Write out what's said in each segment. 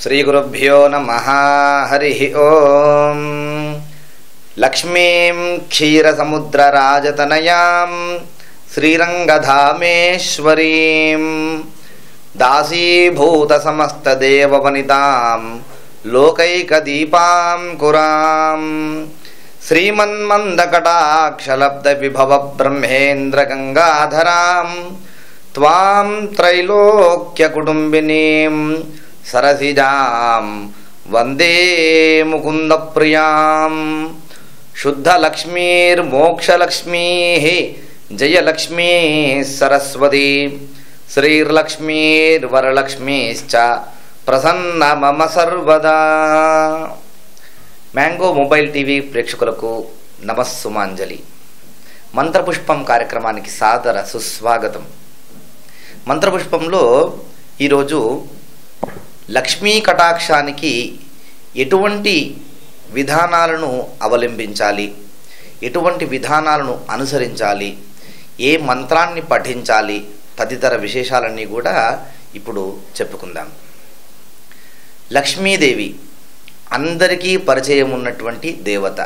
శ్రీగురుభ్యో నమ హరి ఓం లక్ష్మీం క్షీరసముద్రరాజతనయాం శ్రీరంగధామేశ్వరీం దాసీభూతసమస్తదేవవనితాం లోకైకదీపాం కురాం శ్రీమన్మందకటాక్షలబ్ధవిభవ బ్రహ్మేంద్రగంగాధరాం త్వాం త్రైలోక్యకుటుంబినీం సరసిజాం వందే ముకుందప్రియాం శుద్ధలక్ష్మీర్మోక్షలక్ష్మీ జయలక్ష్మీ సరస్వతి శ్రీర్లక్ష్మీర్వరలక్ష్మీశ్చ ప్రసన్న మమ సర్వదా మ్యాంగో మొబైల్ టీవీ ప్రేక్షకులకు నమస్సుమాంజలి మంత్రపుష్పం కార్యక్రమానికి సాదర సుస్వాగతం మంత్రపుష్పంలో ఈరోజు లక్ష్మీ కటాక్షానికి ఎటువంటి విధానాలను అవలంబించాలి ఎటువంటి విధానాలను అనుసరించాలి ఏ మంత్రాన్ని పఠించాలి తదితర విశేషాలన్నీ కూడా ఇప్పుడు చెప్పుకుందాం లక్ష్మీదేవి అందరికీ పరిచయం ఉన్నటువంటి దేవత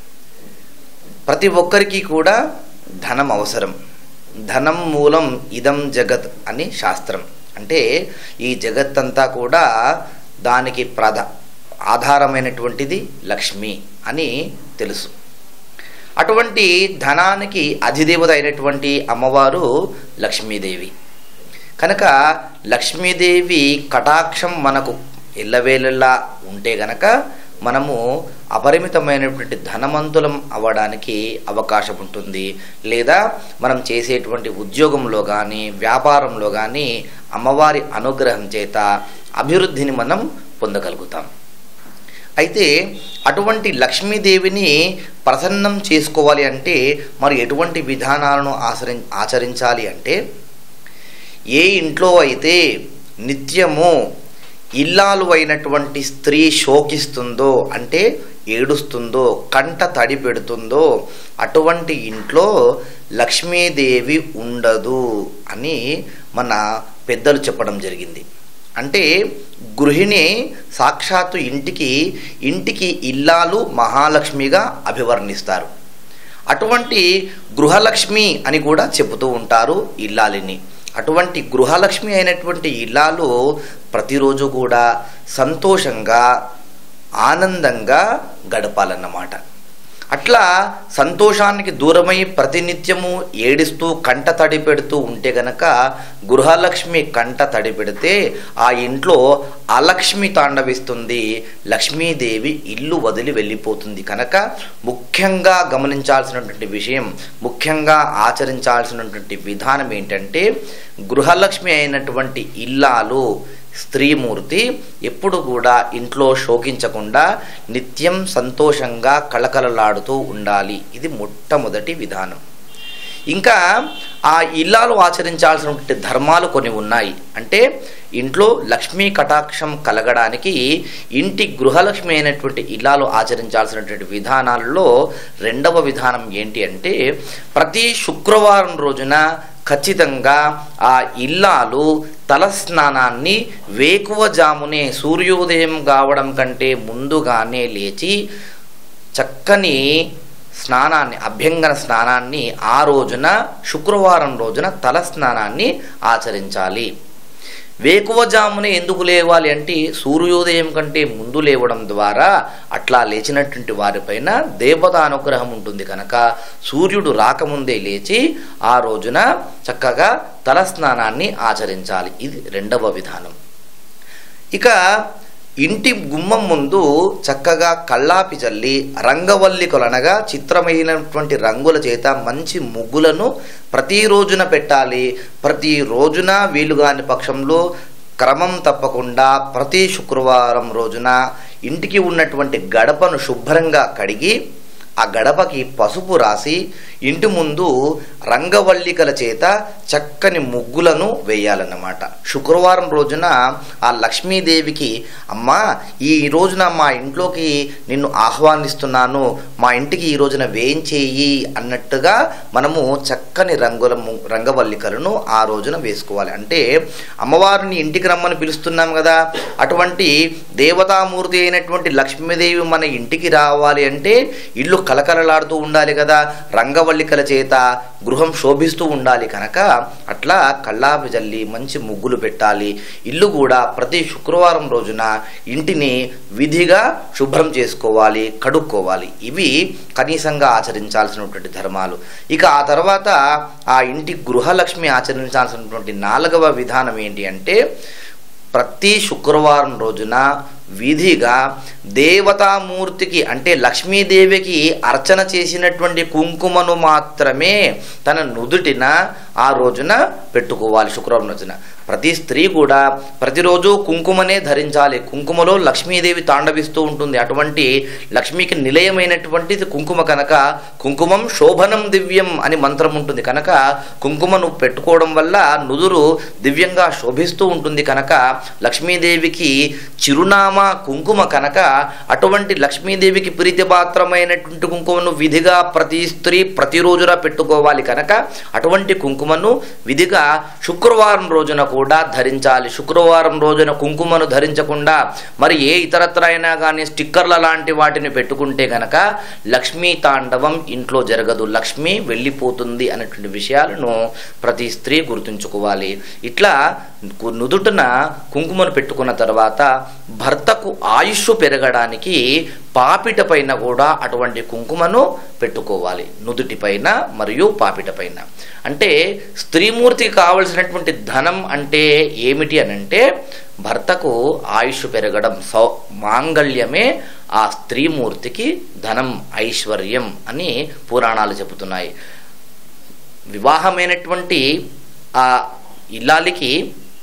ప్రతి ఒక్కరికి కూడా ధనం అవసరం ధనం మూలం ఇదం జగత్ అని శాస్త్రం అంటే ఈ జగత్తంతా కూడా దానికి ప్రధ ఆధారమైనటువంటిది లక్ష్మి అని తెలుసు అటువంటి ధనానికి అధిదేవత అయినటువంటి అమ్మవారు లక్ష్మీదేవి కనుక లక్ష్మీదేవి కటాక్షం మనకు ఎల్లవేళలా ఉంటే గనక మనము అపరిమితమైనటువంటి ధనవంతులం అవ్వడానికి అవకాశం ఉంటుంది లేదా మనం చేసేటువంటి ఉద్యోగంలో కానీ వ్యాపారంలో కానీ అమ్మవారి అనుగ్రహం చేత అభివృద్ధిని మనం పొందగలుగుతాం అయితే అటువంటి లక్ష్మీదేవిని ప్రసన్నం చేసుకోవాలి అంటే మరి ఎటువంటి విధానాలను ఆచరి ఆచరించాలి అంటే ఏ ఇంట్లో అయితే నిత్యము ఇల్లాలు అయినటువంటి స్త్రీ శోకిస్తుందో అంటే ఏడుస్తుందో కంట తడి పెడుతుందో అటువంటి ఇంట్లో లక్ష్మీదేవి ఉండదు అని మన పెద్దలు చెప్పడం జరిగింది అంటే గృహిణి సాక్షాత్తు ఇంటికి ఇంటికి ఇల్లాలు మహాలక్ష్మిగా అభివర్ణిస్తారు అటువంటి గృహలక్ష్మి అని కూడా చెబుతూ ఉంటారు ఇల్లాలిని అటువంటి గృహలక్ష్మి అయినటువంటి ఇల్లాలు ప్రతిరోజు కూడా సంతోషంగా ఆనందంగా గడపాలన్నమాట అట్లా సంతోషానికి దూరమై ప్రతినిత్యము ఏడుస్తూ కంట తడి పెడుతూ ఉంటే గనక గృహలక్ష్మి కంట తడి పెడితే ఆ ఇంట్లో అలక్ష్మి తాండవిస్తుంది లక్ష్మీదేవి ఇల్లు వదిలి వెళ్ళిపోతుంది కనుక ముఖ్యంగా గమనించాల్సినటువంటి విషయం ముఖ్యంగా ఆచరించాల్సినటువంటి విధానం ఏంటంటే గృహలక్ష్మి అయినటువంటి ఇల్లాలు స్త్రీమూర్తి ఎప్పుడు కూడా ఇంట్లో శోకించకుండా నిత్యం సంతోషంగా కళకళలాడుతూ ఉండాలి ఇది మొట్టమొదటి విధానం ఇంకా ఆ ఇల్లాలు ఆచరించాల్సినటువంటి ధర్మాలు కొన్ని ఉన్నాయి అంటే ఇంట్లో లక్ష్మీ కటాక్షం కలగడానికి ఇంటి గృహలక్ష్మి అయినటువంటి ఇల్లాలు ఆచరించాల్సినటువంటి విధానాల్లో రెండవ విధానం ఏంటి అంటే ప్రతి శుక్రవారం రోజున ఖచ్చితంగా ఆ ఇల్లాలు తలస్నానాన్ని వేకువజామునే సూర్యోదయం కావడం కంటే ముందుగానే లేచి చక్కని స్నానాన్ని అభ్యంగన స్నానాన్ని ఆ రోజున శుక్రవారం రోజున తల స్నానాన్ని ఆచరించాలి వేకువజామునే ఎందుకు లేవాలి అంటే సూర్యోదయం కంటే ముందు లేవడం ద్వారా అట్లా లేచినటువంటి వారిపైన దేవత అనుగ్రహం ఉంటుంది కనుక సూర్యుడు రాకముందే లేచి ఆ రోజున చక్కగా తలస్నానాన్ని ఆచరించాలి ఇది రెండవ విధానం ఇక ఇంటి గుమ్మం ముందు చక్కగా కల్లాపి చల్లి రంగవల్లికలనగా చిత్రమైనటువంటి రంగుల చేత మంచి ముగ్గులను ప్రతి రోజున పెట్టాలి ప్రతి రోజున వీలుగాని పక్షంలో క్రమం తప్పకుండా ప్రతి శుక్రవారం రోజున ఇంటికి ఉన్నటువంటి గడపను శుభ్రంగా కడిగి ఆ గడపకి పసుపు రాసి ఇంటి ముందు రంగవల్లికల చేత చక్కని ముగ్గులను వేయాలన్నమాట శుక్రవారం రోజున ఆ లక్ష్మీదేవికి అమ్మా ఈ రోజున మా ఇంట్లోకి నిన్ను ఆహ్వానిస్తున్నాను మా ఇంటికి ఈ రోజున వేయించేయి అన్నట్టుగా మనము చక్కని రంగుల ము- రంగవల్లికలను ఆ రోజున వేసుకోవాలి అంటే అమ్మవారిని ఇంటికి రమ్మని పిలుస్తున్నాం కదా అటువంటి దేవతామూర్తి అయినటువంటి లక్ష్మీదేవి మన ఇంటికి రావాలి అంటే ఇల్లు కలకలలాడుతూ ఉండాలి కదా రంగవల్లికల చేత గృహం శోభిస్తూ ఉండాలి కనుక అట్లా కళ్ళాపి జల్లి మంచి ముగ్గులు పెట్టాలి ఇల్లు కూడా ప్రతి శుక్రవారం రోజున ఇంటిని విధిగా శుభ్రం చేసుకోవాలి కడుక్కోవాలి ఇవి కనీసంగా ఆచరించాల్సినటువంటి ధర్మాలు ఇక ఆ తర్వాత ఆ ఇంటి గృహలక్ష్మి ఆచరించాల్సినటువంటి నాలుగవ విధానం ఏంటి అంటే ప్రతి శుక్రవారం రోజున విధిగా దేవతామూర్తికి అంటే లక్ష్మీదేవికి అర్చన చేసినటువంటి కుంకుమను మాత్రమే తన నుదుటిన ఆ రోజున పెట్టుకోవాలి శుక్రవారం రోజున ప్రతి స్త్రీ కూడా ప్రతిరోజు కుంకుమనే ధరించాలి కుంకుమలో లక్ష్మీదేవి తాండవిస్తూ ఉంటుంది అటువంటి లక్ష్మికి నిలయమైనటువంటిది కుంకుమ కనుక కుంకుమం శోభనం దివ్యం అని మంత్రం ఉంటుంది కనుక కుంకుమను పెట్టుకోవడం వల్ల నుదురు దివ్యంగా శోభిస్తూ ఉంటుంది కనుక లక్ష్మీదేవికి చిరునామా కుంకుమ కనుక అటువంటి లక్ష్మీదేవికి ప్రీతిపాత్రమైనటువంటి కుంకుమను విధిగా ప్రతి స్త్రీ ప్రతిరోజున పెట్టుకోవాలి కనుక అటువంటి కుంకుమను విధిగా శుక్రవారం రోజున కూడా ధరించాలి శుక్రవారం రోజున కుంకుమను ధరించకుండా మరి ఏ ఇతరత్ర అయినా కానీ స్టిక్కర్ల లాంటి వాటిని పెట్టుకుంటే గనక లక్ష్మీ తాండవం ఇంట్లో జరగదు లక్ష్మి వెళ్ళిపోతుంది అనేటువంటి విషయాలను ప్రతి స్త్రీ గుర్తుంచుకోవాలి ఇట్లా కు- నుదుటిన కుంకుమను పెట్టుకున్న తర్వాత భర్తకు ఆయుష్ పెరగడానికి పాపిట పైన కూడా అటువంటి కుంకుమను పెట్టుకోవాలి నుదుటి పైన మరియు పాపిట పైన అంటే స్త్రీమూర్తికి కావలసినటువంటి ధనం అంటే ఏమిటి అని అంటే భర్తకు ఆయుష్ పెరగడం సౌ మాంగళ్యమే ఆ స్త్రీమూర్తికి ధనం ఐశ్వర్యం అని పురాణాలు చెబుతున్నాయి వివాహమైనటువంటి ఆ ఇల్లాలికి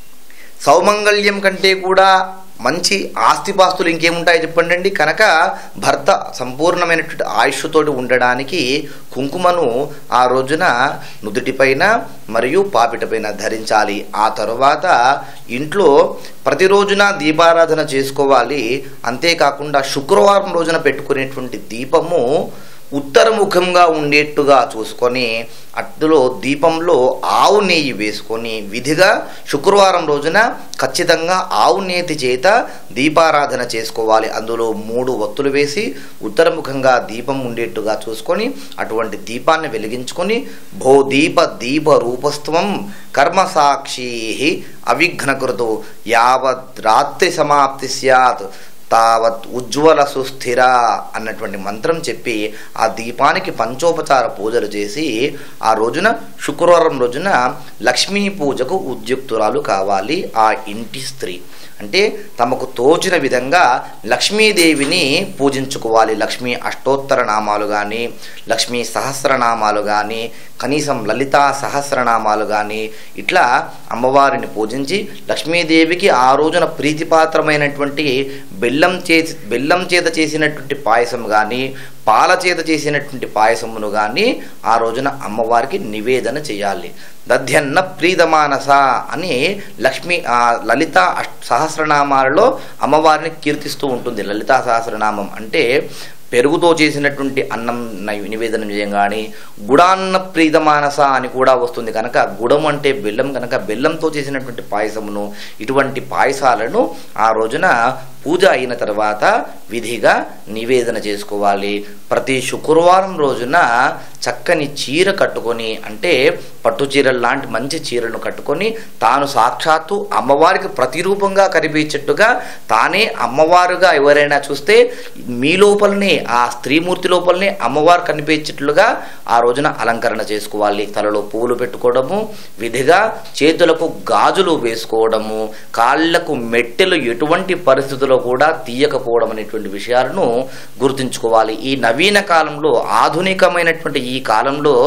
సౌమంగళ్యం కంటే కూడా మంచి ఆస్తిపాస్తులు ఇంకేముంటాయో చెప్పండి అండి కనుక భర్త సంపూర్ణమైనటువంటి ఆయుష్తోటి ఉండడానికి కుంకుమను ఆ రోజున నుదుటిపైన మరియు పాపిటపైన ధరించాలి ఆ తరువాత ఇంట్లో ప్రతిరోజున దీపారాధన చేసుకోవాలి అంతేకాకుండా శుక్రవారం రోజున పెట్టుకునేటువంటి దీపము ఉత్తరముఖంగా ఉండేట్టుగా చూసుకొని అందులో దీపంలో ఆవు నెయ్యి వేసుకొని విధిగా శుక్రవారం రోజున ఖచ్చితంగా ఆవు నేతి చేత దీపారాధన చేసుకోవాలి అందులో మూడు ఒత్తులు వేసి ఉత్తరముఖంగా దీపం ఉండేట్టుగా చూసుకొని అటువంటి దీపాన్ని వెలిగించుకొని భో దీప దీప రూపస్త్వం కర్మ సాక్షి అవిఘ్నకృతు యావత్ రాత్రి సమాప్తి స్యాత్ తావత్ ఉజ్వల సుస్థిర అన్నటువంటి మంత్రం చెప్పి ఆ దీపానికి పంచోపచార పూజలు చేసి ఆ రోజున శుక్రవారం రోజున లక్ష్మీ పూజకు ఉద్యుక్తురాలు కావాలి ఆ ఇంటి స్త్రీ అంటే తమకు తోచిన విధంగా లక్ష్మీదేవిని పూజించుకోవాలి లక్ష్మీ అష్టోత్తర నామాలు కానీ లక్ష్మీ సహస్రనామాలు కానీ కనీసం లలితా సహస్రనామాలు కానీ ఇట్లా అమ్మవారిని పూజించి లక్ష్మీదేవికి ఆ రోజున ప్రీతిపాత్రమైనటువంటి బెల్లం చేసి బెల్లం చేత చేసినటువంటి పాయసం కానీ పాల చేత చేసినటువంటి పాయసమును కానీ ఆ రోజున అమ్మవారికి నివేదన చేయాలి దధ్యన్న ప్రీతమానస అని లక్ష్మి ఆ లలిత అష్ట సహస్రనామాలలో అమ్మవారిని కీర్తిస్తూ ఉంటుంది లలితా సహస్రనామం అంటే పెరుగుతో చేసినటువంటి అన్నం నై- నివేదనం చేయం కానీ గుడాన్న ప్రీతమానస అని కూడా వస్తుంది కనుక గుడం అంటే బెల్లం కనుక బెల్లంతో చేసినటువంటి పాయసమును ఇటువంటి పాయసాలను ఆ రోజున పూజ అయిన తర్వాత విధిగా నివేదన చేసుకోవాలి ప్రతి శుక్రవారం రోజున చక్కని చీర కట్టుకొని అంటే పట్టు చీరలు లాంటి మంచి చీరను కట్టుకొని తాను సాక్షాత్తు అమ్మవారికి ప్రతిరూపంగా కనిపించేట్టుగా తానే అమ్మవారుగా ఎవరైనా చూస్తే మీ లోపలనే ఆ స్త్రీమూర్తి లోపలనే అమ్మవారు కనిపించేట్లుగా ఆ రోజున అలంకరణ చేసుకోవాలి తలలో పువ్వులు పెట్టుకోవడము విధిగా చేతులకు గాజులు వేసుకోవడము కాళ్ళకు మెట్టెలు ఎటువంటి పరిస్థితుల్లో కూడా తీయకపోవడం అనేటువంటి విషయాలను గుర్తుంచుకోవాలి ఈ నవీన కాలంలో ఆధునికమైనటువంటి ఈ కాలంలో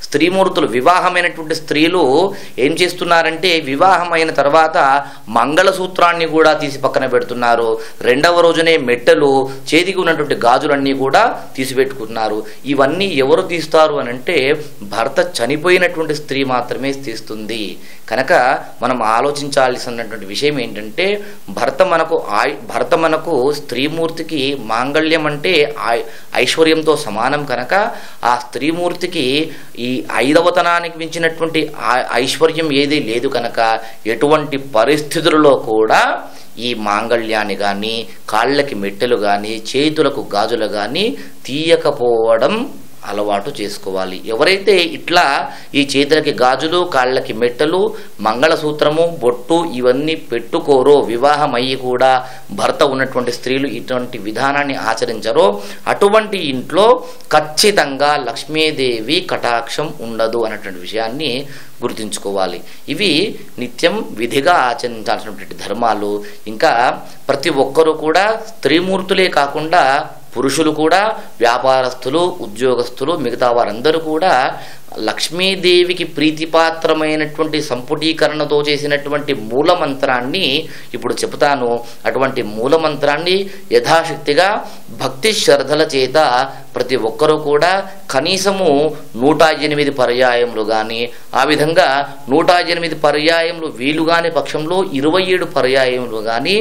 స్త్రీమూర్తులు వివాహమైనటువంటి స్త్రీలు ఏం చేస్తున్నారంటే వివాహమైన తర్వాత మంగళసూత్రాన్ని కూడా తీసి పక్కన పెడుతున్నారు రెండవ రోజునే మెట్టెలు చేతికి ఉన్నటువంటి గాజులన్నీ కూడా తీసిపెట్టుకున్నారు ఇవన్నీ ఎవరు తీస్తారు అని అంటే భర్త చనిపోయినటువంటి స్త్రీ మాత్రమే తీస్తుంది కనుక మనం ఆలోచించాల్సినటువంటి విషయం ఏంటంటే భర్త మనకు ఆయ్ భర్త మనకు స్త్రీమూర్తికి మాంగళ్యం అంటే ఆయ్ ఐశ్వర్యంతో సమానం కనుక ఆ స్త్రీమూర్తికి ఈ ఐదవతనానికి మించినటువంటి ఆ- ఐశ్వర్యం ఏదీ లేదు కనుక ఎటువంటి పరిస్థితులలో కూడా ఈ మాంగళ్యాన్ని కానీ కాళ్ళకి మెట్టెలు కానీ చేతులకు గాజులు కానీ తీయకపోవడం అలవాటు చేసుకోవాలి ఎవరైతే ఇట్లా ఈ చేతులకి గాజులు కాళ్ళకి మెట్టలు మంగళసూత్రము బొట్టు ఇవన్నీ పెట్టుకోరో వివాహం అయ్యి కూడా భర్త ఉన్నటువంటి స్త్రీలు ఇటువంటి విధానాన్ని ఆచరించరో అటువంటి ఇంట్లో ఖచ్చితంగా లక్ష్మీదేవి కటాక్షం ఉండదు అన్నటువంటి విషయాన్ని గుర్తుంచుకోవాలి ఇవి నిత్యం విధిగా ఆచరించాల్సినటువంటి ధర్మాలు ఇంకా ప్రతి ఒక్కరూ కూడా స్త్రీమూర్తులే కాకుండా పురుషులు కూడా వ్యాపారస్తులు ఉద్యోగస్తులు మిగతా వారందరూ కూడా లక్ష్మీదేవికి ప్రీతిపాత్రమైనటువంటి సంపుటీకరణతో చేసినటువంటి మూల మంత్రాన్ని ఇప్పుడు చెబుతాను అటువంటి మూల మంత్రాన్ని యథాశక్తిగా భక్తి శ్రద్ధల చేత ప్రతి ఒక్కరూ కూడా కనీసము నూట ఎనిమిది పర్యాయములు కానీ ఆ విధంగా నూట ఎనిమిది పర్యాయములు వీలుగాని పక్షంలో ఇరవై ఏడు పర్యాయములు కానీ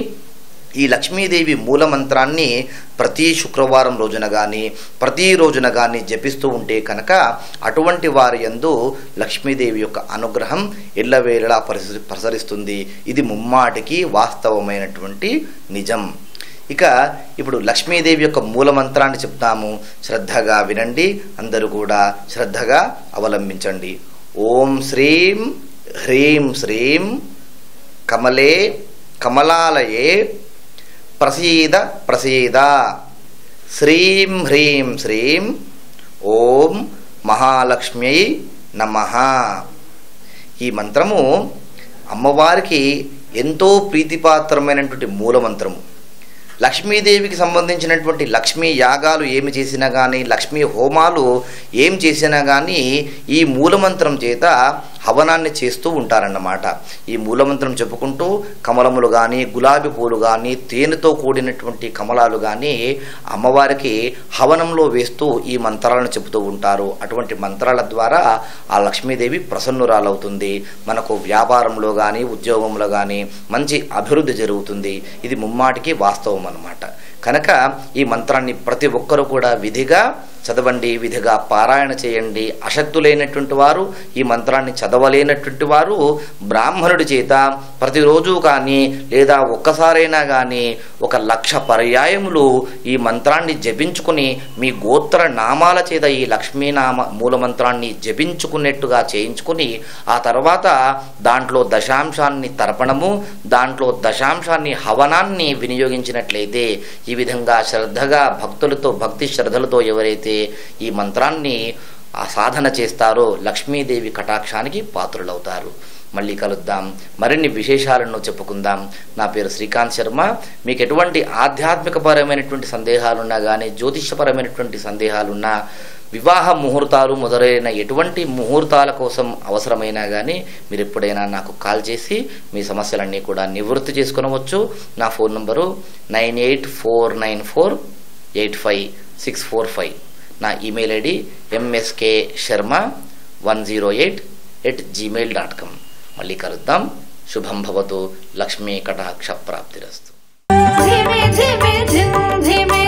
ఈ లక్ష్మీదేవి మూల మంత్రాన్ని ప్రతి శుక్రవారం రోజున కానీ ప్రతి రోజున కానీ జపిస్తూ ఉంటే కనుక అటువంటి వారి యందు లక్ష్మీదేవి యొక్క అనుగ్రహం ఎల్లవేళలా పరిస ప్రసరిస్తుంది ఇది ముమ్మాటికి వాస్తవమైనటువంటి నిజం ఇక ఇప్పుడు లక్ష్మీదేవి యొక్క మూల మంత్రాన్ని చెప్తాము శ్రద్ధగా వినండి అందరూ కూడా శ్రద్ధగా అవలంబించండి ఓం శ్రీం హ్రీం శ్రీం కమలే కమలాలయే ప్రసీద ప్రసీద శ్రీం హ్రీం శ్రీం ఓం మహాలక్ష్మ్యై నమః ఈ మంత్రము అమ్మవారికి ఎంతో ప్రీతిపాత్రమైనటువంటి మూల మంత్రము లక్ష్మీదేవికి సంబంధించినటువంటి లక్ష్మీ యాగాలు ఏమి చేసినా కానీ లక్ష్మీ హోమాలు ఏం చేసినా కానీ ఈ మూలమంత్రం చేత హవనాన్ని చేస్తూ ఉంటారన్నమాట ఈ మూలమంత్రం చెప్పుకుంటూ కమలములు కానీ గులాబీ పూలు కానీ తేనెతో కూడినటువంటి కమలాలు కానీ అమ్మవారికి హవనంలో వేస్తూ ఈ మంత్రాలను చెబుతూ ఉంటారు అటువంటి మంత్రాల ద్వారా ఆ లక్ష్మీదేవి ప్రసన్నురాలవుతుంది మనకు వ్యాపారంలో కానీ ఉద్యోగంలో కానీ మంచి అభివృద్ధి జరుగుతుంది ఇది ముమ్మాటికి వాస్తవం అన్నమాట కనుక ఈ మంత్రాన్ని ప్రతి ఒక్కరూ కూడా విధిగా చదవండి విధిగా పారాయణ చేయండి అశక్తులైనటువంటి వారు ఈ మంత్రాన్ని చదవలేనటువంటి వారు బ్రాహ్మణుడి చేత ప్రతిరోజు కానీ లేదా ఒక్కసారైనా కానీ ఒక లక్ష పర్యాయములు ఈ మంత్రాన్ని జపించుకుని మీ గోత్ర నామాల చేత ఈ లక్ష్మీనామ మూల మంత్రాన్ని జపించుకున్నట్టుగా చేయించుకుని ఆ తర్వాత దాంట్లో దశాంశాన్ని తర్పణము దాంట్లో దశాంశాన్ని హవనాన్ని వినియోగించినట్లయితే ఈ విధంగా శ్రద్ధగా భక్తులతో భక్తి శ్రద్ధలతో ఎవరైతే ఈ మంత్రాన్ని ఆ సాధన చేస్తారో లక్ష్మీదేవి కటాక్షానికి పాత్రులవుతారు మళ్ళీ కలుద్దాం మరిన్ని విశేషాలను చెప్పుకుందాం నా పేరు శ్రీకాంత్ శర్మ మీకు ఎటువంటి ఆధ్యాత్మికపరమైనటువంటి సందేహాలున్నా కానీ జ్యోతిష్యపరమైనటువంటి సందేహాలున్నా వివాహ ముహూర్తాలు మొదలైన ఎటువంటి ముహూర్తాల కోసం అవసరమైనా కానీ మీరు ఎప్పుడైనా నాకు కాల్ చేసి మీ సమస్యలన్నీ కూడా నివృత్తి చేసుకునవచ్చు నా phone number nine eight four nine four eight five six four five నా email ID MSK Sharma one zero eight at Gmail dot com మళ్ళీ కలుద్దాం శుభం భవతు లక్ష్మీ కటాక్ష ప్రాప్తిరస్తు धिमे धिमे झिम झिमे